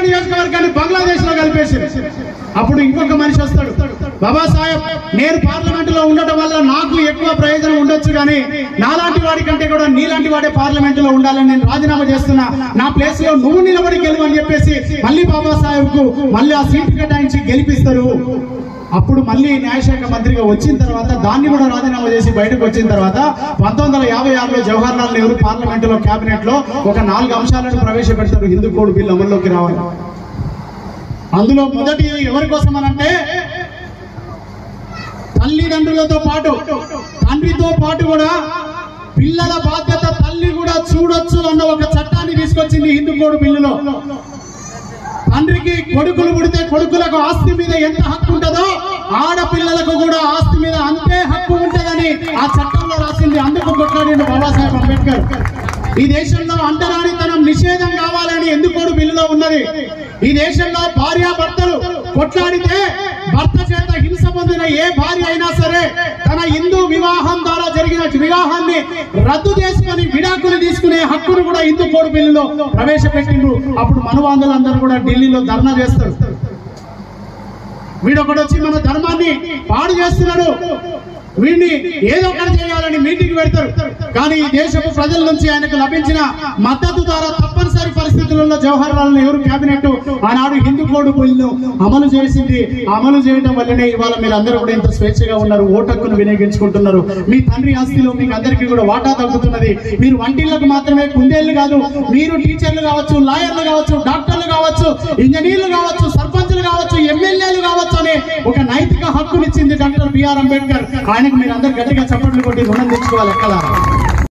నియోజకవర్గాన్ని బంగ్లాదేశ్ లో కలిపేసి అప్పుడు ఇంకొక మనిషి వస్తాడు బాబా సాహెబ్ నేను పార్లమెంట్ లో ఉండటం వల్ల నాకు ఎక్కువ ప్రయోజనం ఉండొచ్చు కానీ నాలాంటి వాడి కంటే కూడా నీలాంటి వాడే పార్లమెంట్ లో ఉండాలని నేను రాజీనామా చేస్తున్నా నా ప్లేస్ లో నువ్వు నిలబడి గెలువు అని చెప్పేసి మళ్ళీ బాబా సాహెబ్ కు మళ్ళీ ఆ సీట్ కేటాయించి గెలిపిస్తారు అప్పుడు మళ్ళీ న్యాయశాఖ మంత్రిగా వచ్చిన తర్వాత దాన్ని కూడా రాజీనామా చేసి బయటకు వచ్చిన తర్వాత పంతొమ్మిది వందల యాభై ఆరులో జవహర్ లాల్ నెహ్రూ పార్లమెంట్ లో కేబినెట్ లో ఒక నాలుగు అంశాలను ప్రవేశపెడతారు హిందూ కోడ్ బిల్ అమల్లోకి రావాలి అందులో మొదటి ఎవరి కోసం అనంటే తల్లిదండ్రులతో పాటు తండ్రితో పాటు కూడా పిల్లల బాధ్యత తల్లి కూడా చూడొచ్చు అన్న ఒక చట్టాన్ని తీసుకొచ్చింది హిందూ కోడ్ బిల్లులో తండ్రికి కొడుకులు పుడితే కొడుకులకు ఆస్తి మీద ఎంత హక్కు ఉంటుందో ఆడపిల్లలకు కూడా ఆస్తి మీద అంతే హక్కు ఉంటుందని ఆ చట్టంలో రాసింది అందుకు కొట్లాడిండు బాబాసాహెబ్ అంబేద్కర్ ఈ దేశంలో అంటరానితనం నిషేధం కావాలని ఎందుకు బిల్లులో ఉన్నది ఈ దేశంలో భార్యాభర్తలు కొట్లాడితే భర్త చేత హింస పొందిన ఏ భార్య అయినా సరే తన హిందూ వివాహం ద్వారా జరిగిన వివాహాన్ని రద్దు చేసుకొని విడాకులు తీసుకునే హక్కును కూడా హిందూ కోడ్ బిల్లులో ప్రవేశపెట్టిండ్రు అప్పుడు మనువాదులందరూ కూడా ఢిల్లీలో ధర్నా చేస్తారు వీడొకడు వచ్చి మన ధర్మాన్ని పాడు చేస్తున్నాడు వీడిని ఏదో ఒకటి చేయాలని మీటింగ్ పెడతారు కానీ ఈ దేశపు ప్రజల నుంచి ఆయనకు లభించిన మద్దతు ద్వారా తప్పనిసరి పరిస్థితులలో జవహర్ లాల్ నెహ్రూ కేబినెట్ ఆనాడు హిందూ కోడ్ బిల్లు అమలు చేసింది అమలు చేయడం వల్లనే ఇవాళ మీరు అందరూ కూడా ఇంత స్వేచ్ఛగా ఉన్నారు ఓటు హక్కును వినియోగించుకుంటున్నారు మీ తండ్రి ఆస్తిలో మీకు అందరికీ కూడా వాటా తగ్గుతున్నది మీరు వంటిళ్లకు మాత్రమే కుందేళ్లు కాదు మీరు టీచర్లు కావచ్చు లాయర్లు కావచ్చు డాక్టర్లు కావచ్చు ఇంజనీర్లు కావచ్చు సర్పంచులు కావచ్చు ఎమ్మెల్యేలు కావచ్చు అనే ఒక నైతిక హక్కునిచ్చింది డాక్టర్ బిఆర్ అంబేద్కర్ ఆయనకు మీరు అందరు గట్టిగా చప్పట్లు కొట్టి రుణం తెచ్చుకోవాలి ఎక్కడ